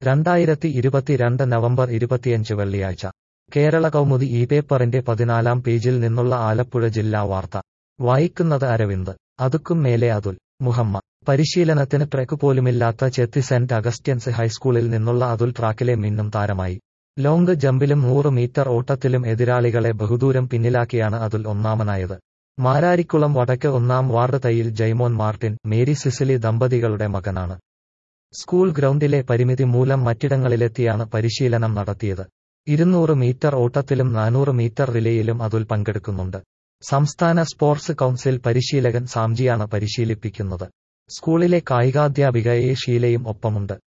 രണ്ടായിരത്തി ഇരുപത്തിരണ്ട് നവംബർ ഇരുപത്തിയഞ്ച് വെള്ളിയാഴ്ച കേരള കൗമുദി ഈ പേപ്പറിന്റെ പതിനാലാം പേജിൽ നിന്നുള്ള ആലപ്പുഴ ജില്ലാ വാർത്ത വായിക്കുന്നത് അരവിന്ദ് അതുക്കും മേലെ അതുൽ മുഹമ്മ പരിശീലനത്തിന് ട്രക്ക് പോലുമില്ലാത്ത ചെത്തി സെന്റ് അഗസ്റ്റ്യൻസ് ഹൈസ്കൂളിൽ നിന്നുള്ള അതുൽ ട്രാക്കിലെ മിന്നും താരമായി ലോങ് ജമ്പിലും നൂറ് മീറ്റർ ഓട്ടത്തിലും എതിരാളികളെ ബഹുദൂരം പിന്നിലാക്കിയാണ് അതുൽ ഒന്നാമനായത് മാരാരിക്കുളം വടക്ക് ഒന്നാം വാർഡ് തയ്യിൽ ജൈമോൻ മാർട്ടിൻ മേരി സിസിലി ദമ്പതികളുടെ മകനാണ് സ്കൂൾ ഗ്രൗണ്ടിലെ പരിമിതി മൂലം മറ്റിടങ്ങളിലെത്തിയാണ് പരിശീലനം നടത്തിയത് ഇരുന്നൂറ് മീറ്റർ ഓട്ടത്തിലും നാനൂറ് മീറ്റർ റിലേയിലും അതുൽ പങ്കെടുക്കുന്നുണ്ട് സംസ്ഥാന സ്പോർട്സ് കൗൺസിൽ പരിശീലകൻ സാംജിയാണ് പരിശീലിപ്പിക്കുന്നത് സ്കൂളിലെ കായികാധ്യാപിക എ ഷീലയും ഒപ്പമുണ്ട്